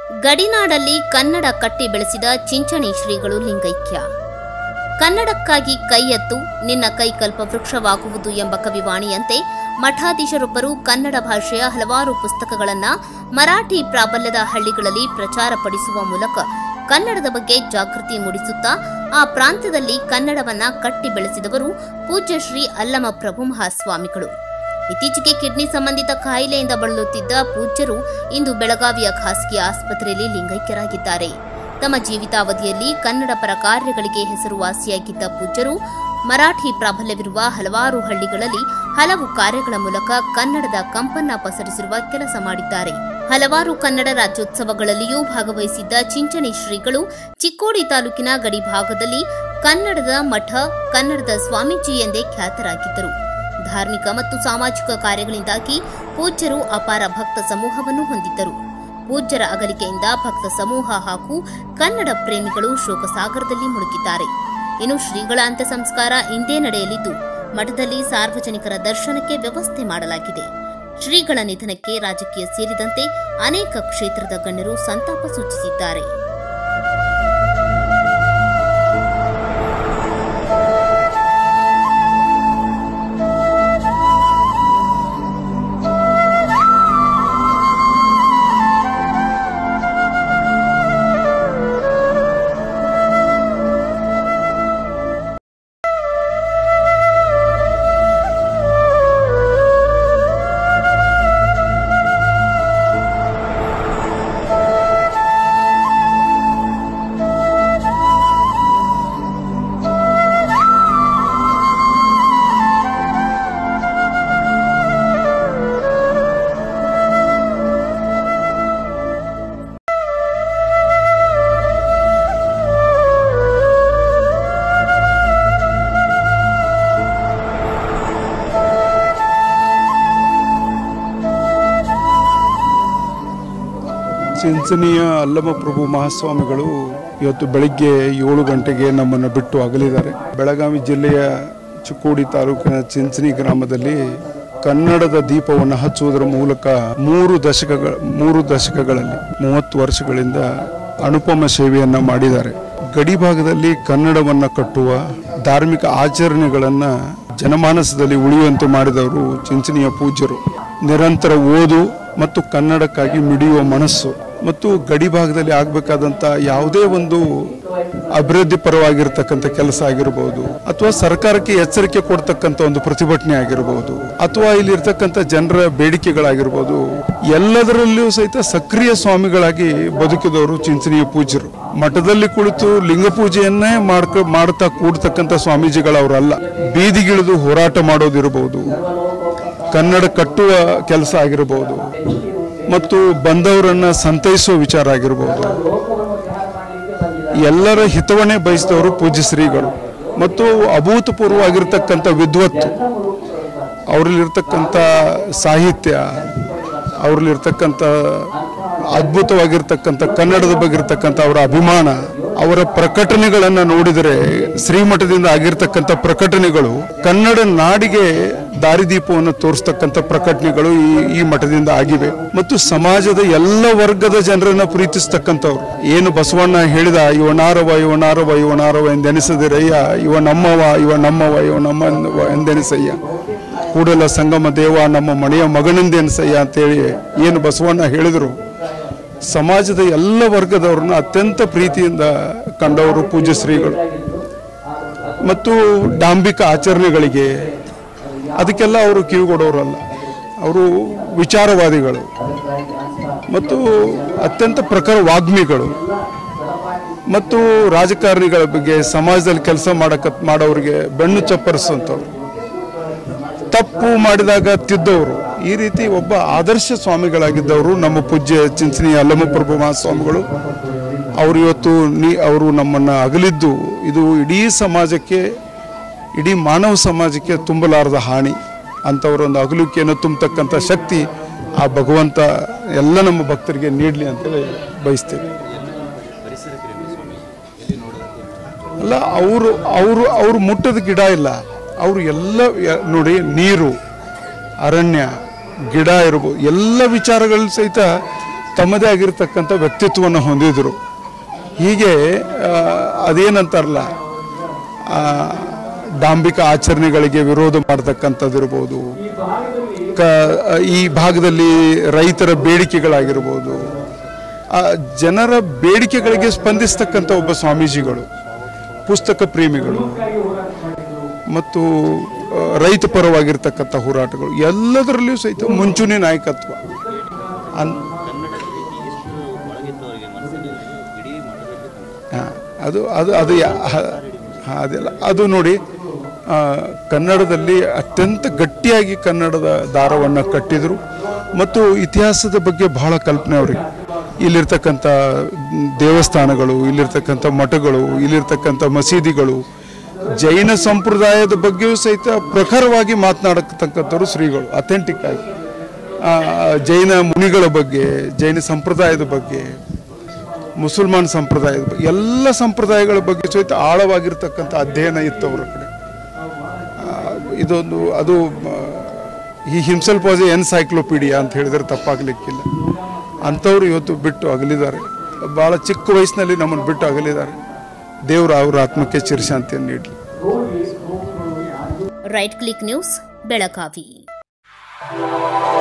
ಗಡಿನಾಡಲ್ಲಿ ಕನ್ನಡ ಕಟ್ಟಿ ಬೆಳೆಸಿದ ಚಿಂಚಣಿ ಶ್ರೀಗಳು ಲಿಂಗೈಕ್ಯ ಕನ್ನಡಕ್ಕಾಗಿ ಕೈ ಎತ್ತು ನಿನ್ನ ಕೈ ಕಲ್ಪವೃಕ್ಷವಾಗುವುದು ಎಂಬ ಕವಿವಾಣಿಯಂತೆ ಮಠಾಧೀಶರೊಬ್ಬರು ಕನ್ನಡ ಭಾಷೆಯ ಹಲವಾರು ಪುಸ್ತಕಗಳನ್ನು ಮರಾಠಿ ಪ್ರಾಬಲ್ಯದ ಹಳ್ಳಿಗಳಲ್ಲಿ ಪ್ರಚಾರಪಡಿಸುವ ಮೂಲಕ ಕನ್ನಡದ ಬಗ್ಗೆ ಜಾಗೃತಿ ಮೂಡಿಸುತ್ತಾ ಆ ಪ್ರಾಂತ್ಯದಲ್ಲಿ ಕನ್ನಡವನ್ನ ಕಟ್ಟಿ ಬೆಳೆಸಿದವರು ಪೂಜ್ಯ ಶ್ರೀ ಅಲ್ಲಮ ಪ್ರಭು ಮಹಾಸ್ವಾಮಿಗಳು ಇತ್ತೀಚೆಗೆ ಕಿಡ್ನಿ ಸಂಬಂಧಿತ ಕಾಯಿಲೆಯಿಂದ ಬಳಲುತ್ತಿದ್ದ ಪೂಜ್ಯರು ಇಂದು ಬೆಳಗಾವಿಯ ಖಾಸಗಿ ಆಸ್ಪತ್ರೆಯಲ್ಲಿ ಲಿಂಗೈಕ್ಯರಾಗಿದ್ದಾರೆ ತಮ್ಮ ಜೀವಿತಾವಧಿಯಲ್ಲಿ ಕನ್ನಡ ಪರ ಕಾರ್ಯಗಳಿಗೆ ಹೆಸರುವಾಸಿಯಾಗಿದ್ದ ಪೂಜ್ಯರು ಮರಾಠಿ ಪ್ರಾಬಲ್ಯವಿರುವ ಹಲವಾರು ಹಳ್ಳಿಗಳಲ್ಲಿ ಹಲವು ಕಾರ್ಯಗಳ ಮೂಲಕ ಕನ್ನಡದ ಕಂಪನ್ನ ಪಸರಿಸಿರುವ ಕೆಲಸ ಮಾಡಿದ್ದಾರೆ ಹಲವಾರು ಕನ್ನಡ ರಾಜ್ಯೋತ್ಸವಗಳಲ್ಲಿಯೂ ಭಾಗವಹಿಸಿದ್ದ ಚಿಂಚಣಿ ಶ್ರೀಗಳು ಚಿಕ್ಕೋಡಿ ತಾಲೂಕಿನ ಗಡಿ ಭಾಗದಲ್ಲಿ ಕನ್ನಡದ ಮಠ ಕನ್ನಡದ ಸ್ವಾಮೀಜಿ ಎಂದೇ ಖ್ಯಾತರಾಗಿದ್ದರು ಧಾರ್ಮಿಕ ಮತ್ತು ಸಾಮಾಜಿಕ ಕಾರ್ಯಗಳಿಂದಾಗಿ ಪೂಜ್ಯರು ಅಪಾರ ಭಕ್ತ ಸಮೂಹವನ್ನು ಹೊಂದಿದ್ದರು ಪೂಜ್ಯರ ಅಗಲಿಕೆಯಿಂದ ಭಕ್ತ ಸಮೂಹ ಹಾಗೂ ಕನ್ನಡ ಪ್ರೇಮಿಗಳು ಶೋಕಸಾಗರದಲ್ಲಿ ಮುಳುಗಿದ್ದಾರೆ ಇನ್ನು ಶ್ರೀಗಳ ಅಂತ್ಯ ಸಂಸ್ಕಾರ ಇಂದೇ ನಡೆಯಲಿದ್ದು ಮಠದಲ್ಲಿ ಸಾರ್ವಜನಿಕರ ದರ್ಶನಕ್ಕೆ ವ್ಯವಸ್ಥೆ ಮಾಡಲಾಗಿದೆ ಶ್ರೀಗಳ ನಿಧನಕ್ಕೆ ರಾಜಕೀಯ ಸೇರಿದಂತೆ ಅನೇಕ ಕ್ಷೇತ್ರದ ಗಣ್ಯರು ಸಂತಾಪ ಸೂಚಿಸಿದ್ದಾರೆ ಚಿಂಚನೀಯ ಅಲ್ಲಮಪ್ರಭು ಮಹಾಸ್ವಾಮಿಗಳು ಇವತ್ತು ಬೆಳಿಗ್ಗೆ ಏಳು ಗಂಟೆಗೆ ನಮ್ಮನ್ನು ಬಿಟ್ಟು ಅಗಲಿದ್ದಾರೆ ಬೆಳಗಾವಿ ಜಿಲ್ಲೆಯ ಚಿಕ್ಕೋಡಿ ತಾಲೂಕಿನ ಚಿಂಚನಿ ಗ್ರಾಮದಲ್ಲಿ ಕನ್ನಡದ ದೀಪವನ್ನು ಹಚ್ಚುವುದರ ಮೂಲಕ ಮೂರು ದಶಕಗಳ ಮೂರು ದಶಕಗಳಲ್ಲಿ ಮೂವತ್ತು ವರ್ಷಗಳಿಂದ ಅನುಪಮ ಸೇವೆಯನ್ನ ಮಾಡಿದ್ದಾರೆ ಗಡಿ ಭಾಗದಲ್ಲಿ ಕನ್ನಡವನ್ನ ಕಟ್ಟುವ ಧಾರ್ಮಿಕ ಆಚರಣೆಗಳನ್ನ ಜನಮಾನಸದಲ್ಲಿ ಉಳಿಯುವಂತೆ ಮಾಡಿದವರು ಚಿಂಚನೀಯ ಪೂಜ್ಯರು ನಿರಂತರ ಓದು ಮತ್ತು ಕನ್ನಡಕ್ಕಾಗಿ ಮಿಡಿಯುವ ಮನಸ್ಸು ಮತ್ತು ಗಡಿ ಭಾಗದಲ್ಲಿ ಆಗಬೇಕಾದಂಥ ಯಾವುದೇ ಒಂದು ಅಭಿವೃದ್ಧಿ ಪರವಾಗಿರ್ತಕ್ಕಂಥ ಕೆಲಸ ಆಗಿರಬಹುದು ಅಥವಾ ಸರ್ಕಾರಕ್ಕೆ ಎಚ್ಚರಿಕೆ ಕೊಡ್ತಕ್ಕಂಥ ಒಂದು ಪ್ರತಿಭಟನೆ ಆಗಿರಬಹುದು ಅಥವಾ ಇಲ್ಲಿರ್ತಕ್ಕಂಥ ಜನರ ಬೇಡಿಕೆಗಳಾಗಿರ್ಬೋದು ಎಲ್ಲದರಲ್ಲಿಯೂ ಸಹಿತ ಸಕ್ರಿಯ ಸ್ವಾಮಿಗಳಾಗಿ ಬದುಕಿದವರು ಚಿಂಚನೀಯ ಪೂಜ್ಯರು ಮಠದಲ್ಲಿ ಕುಳಿತು ಲಿಂಗ ಪೂಜೆಯನ್ನೇ ಮಾಡ್ಕ ಮಾಡ್ತಾ ಕೂಡ್ತಕ್ಕಂಥ ಸ್ವಾಮೀಜಿಗಳವರಲ್ಲ ಬೀದಿಗಿಳಿದು ಹೋರಾಟ ಮಾಡೋದಿರಬಹುದು ಕನ್ನಡ ಕಟ್ಟುವ ಕೆಲಸ ಆಗಿರಬಹುದು ಮತ್ತು ಬಂದವರನ್ನ ಸಂತೈಸುವ ವಿಚಾರ ಆಗಿರಬಹುದು ಎಲ್ಲರ ಹಿತವನ್ನೇ ಬಯಸಿದವರು ಪೂಜ್ಯ ಶ್ರೀಗಳು ಮತ್ತು ಅಭೂತಪೂರ್ವ ಆಗಿರ್ತಕ್ಕಂಥ ವಿದ್ವತ್ತು ಅವರಲ್ಲಿರ್ತಕ್ಕಂಥ ಸಾಹಿತ್ಯ ಅವರಲ್ಲಿರ್ತಕ್ಕಂಥ ಅದ್ಭುತವಾಗಿರ್ತಕ್ಕಂಥ ಕನ್ನಡದ ಬಗ್ಗೆ ಇರ್ತಕ್ಕಂಥ ಅವರ ಅಭಿಮಾನ ಅವರ ಪ್ರಕಟಣೆಗಳನ್ನು ನೋಡಿದರೆ ಶ್ರೀಮಠದಿಂದ ಆಗಿರ್ತಕ್ಕಂಥ ಪ್ರಕಟಣೆಗಳು ಕನ್ನಡ ನಾಡಿಗೆ ದಾರಿದೀಪವನ್ನು ತೋರಿಸ್ತಕ್ಕಂಥ ಪ್ರಕಟಣೆಗಳು ಈ ಈ ಮಠದಿಂದ ಆಗಿವೆ ಮತ್ತು ಸಮಾಜದ ಎಲ್ಲ ವರ್ಗದ ಜನರನ್ನ ಪ್ರೀತಿಸ್ತಕ್ಕಂಥವ್ರು ಏನು ಬಸವಣ್ಣ ಹೇಳಿದ ಇವನಾರವ ಇವನಾರವ ಇವನಾರವ ಎಂದೆನಿಸದಿರಯ್ಯ ಇವ ನಮ್ಮವ ಇವ ನಮ್ಮವ ಇವ ನಮ್ಮ ಎಂದೆನಿಸಯ್ಯ ಕೂಡಲ ಸಂಗಮ ದೇವ ನಮ್ಮ ಮನೆಯ ಮಗನೆಂದೆನಿಸಯ್ಯ ಅಂತೇಳಿ ಏನು ಬಸವಣ್ಣ ಹೇಳಿದರು ಸಮಾಜದ ಎಲ್ಲ ವರ್ಗದವ್ರನ್ನ ಅತ್ಯಂತ ಪ್ರೀತಿಯಿಂದ ಕಂಡವರು ಪೂಜ್ಯ ಶ್ರೀಗಳು ಮತ್ತು ಡಾಂಬಿಕ ಆಚರಣೆಗಳಿಗೆ ಅದಕ್ಕೆಲ್ಲ ಅವರು ಕಿವಿಗೊಡೋರಲ್ಲ ಅವರು ವಿಚಾರವಾದಿಗಳು ಮತ್ತು ಅತ್ಯಂತ ಪ್ರಖರ ವಾಗ್ಮಿಗಳು ಮತ್ತು ರಾಜಕಾರಣಿಗಳ ಬಗ್ಗೆ ಸಮಾಜದಲ್ಲಿ ಕೆಲಸ ಮಾಡಕ ಮಾಡೋರಿಗೆ ಬೆನ್ನು ಚಪ್ಪರಿಸುವಂಥವ್ರು ತಪ್ಪು ಮಾಡಿದಾಗ ತಿದ್ದವರು ಈ ರೀತಿ ಒಬ್ಬ ಆದರ್ಶ ಸ್ವಾಮಿಗಳಾಗಿದ್ದವರು ನಮ್ಮ ಪೂಜ್ಯ ಚಿಂಚನಿ ಅಲ್ಲಮಪ್ರಭು ಮಹಾಸ್ವಾಮಿಗಳು ಅವರು ಇವತ್ತು ನೀ ಅವರು ನಮ್ಮನ್ನು ಅಗಲಿದ್ದು ಇದು ಇಡೀ ಸಮಾಜಕ್ಕೆ ಇಡೀ ಮಾನವ ಸಮಾಜಕ್ಕೆ ತುಂಬಲಾರದ ಹಾನಿ ಅಂಥವರೊಂದು ಅಗಲಿಕೆಯನ್ನು ತುಂಬತಕ್ಕಂಥ ಶಕ್ತಿ ಆ ಭಗವಂತ ಎಲ್ಲ ನಮ್ಮ ಭಕ್ತರಿಗೆ ನೀಡಲಿ ಅಂತೇಳಿ ಬಯಸ್ತೇವೆ ಅಲ್ಲ ಅವರು ಅವರು ಅವರು ಮುಟ್ಟದ ಗಿಡ ಇಲ್ಲ ಅವರು ಎಲ್ಲ ಯ- ನೋಡಿ ನೀರು ಅರಣ್ಯ ಗಿಡ ಇರ್ಬೋದು ಎಲ್ಲ ವಿಚಾರಗಳು ಸಹಿತ ತಮ್ಮದೇ ಆಗಿರ್ತಕ್ಕಂಥ ವ್ಯಕ್ತಿತ್ವವನ್ನು ಹೊಂದಿದ್ರು ಹೀಗೆ ಆ, ಅದೇನಂತಾರಲ್ಲ ಆ, ಡಾಂಬಿಕ ಆಚರಣೆಗಳಿಗೆ ವಿರೋಧ ಮಾಡ್ತಕ್ಕಂಥದ್ದಿರ್ಬೋದು ಕ ಈ ಭಾಗದಲ್ಲಿ ರೈತರ ಬೇಡಿಕೆಗಳಾಗಿರ್ಬೋದು ಆ ಜನರ ಬೇಡಿಕೆಗಳಿಗೆ ಸ್ಪಂದಿಸ್ತಕ್ಕಂಥ ಒಬ್ಬ ಸ್ವಾಮೀಜಿಗಳು ಪುಸ್ತಕ ಪ್ರೇಮಿಗಳು ಮತ್ತು ಆ, ರೈತ ಪರವಾಗಿರ್ತಕ್ಕಂಥ ಹೋರಾಟಗಳು ಎಲ್ಲದರಲ್ಲಿಯೂ ಸಹಿತ ಮುಂಚೂಣಿ ನಾಯಕತ್ವ ಅನ್ ಹಾ, ಅದು ಅದು ಅದು ಯಾ- ಹ- ಹಾ, ಅದೆಲ್ಲ ಅದು ನೋಡಿ ಆ, ಕನ್ನಡದಲ್ಲಿ ಅತ್ಯಂತ ಗಟ್ಟಿಯಾಗಿ ಕನ್ನಡದ ದಾರವನ್ನು ಕಟ್ಟಿದರು ಮತ್ತು ಇತಿಹಾಸದ ಬಗ್ಗೆ ಬಹಳ ಕಲ್ಪನೆ ಅವ್ರಿಗೆ ಇಲ್ಲಿರ್ತಕ್ಕಂಥ ದೇವಸ್ಥಾನಗಳು ಇಲ್ಲಿರ್ತಕ್ಕಂಥ ಮಠಗಳು ಇಲ್ಲಿರ್ತಕ್ಕಂಥ ಮಸೀದಿಗಳು ಜೈನ ಸಂಪ್ರದಾಯದ ಬಗ್ಗೆಯೂ ಸಹಿತ ಪ್ರಖರವಾಗಿ ಮಾತನಾಡತಕ್ಕಂಥವ್ರು ಶ್ರೀಗಳು ಅಥೆಂಟಿಕ್ ಆಗಿ ಆ, ಜೈನ ಮುನಿಗಳ ಬಗ್ಗೆ ಜೈನ ಸಂಪ್ರದಾಯದ ಬಗ್ಗೆ ಮುಸಲ್ಮಾನ್ ಸಂಪ್ರದಾಯದ ಬಗ್ಗೆ ಎಲ್ಲ ಸಂಪ್ರದಾಯಗಳ ಬಗ್ಗೆ ಸಹಿತ ಆಳವಾಗಿರ್ತಕ್ಕಂಥ ಅಧ್ಯಯನ ಇತ್ತು ಅವರ ಕಡೆ ಆ, ಇದೊಂದು ಅದು ಈ ಹಿಮ್ಸೆಲ್ಫ್ ವಾಸ್ ಎನ್ಸೈಕ್ಲೋಪೀಡಿಯಾ ಅಂತ ಹೇಳಿದ್ರೆ ತಪ್ಪಾಗಲಿಕ್ಕಿಲ್ಲ ಅಂಥವ್ರು ಇವತ್ತು ಬಿಟ್ಟು ಅಗಲಿದ್ದಾರೆ ಭಾಳ ಚಿಕ್ಕ ವಯಸ್ಸಿನಲ್ಲಿ ನಮ್ಮನ್ನು ಬಿಟ್ಟು ಅಗಲಿದ್ದಾರೆ ದೇವರು ಅವರ ಆತ್ಮಕ್ಕೆ ಚಿರಶಾಂತಿಯನ್ನು ನೀಡಲಿ ರೈಟ್ ಕ್ಲಿಕ್ ನ್ಯೂಸ್ ಬೆಳಗಾವಿ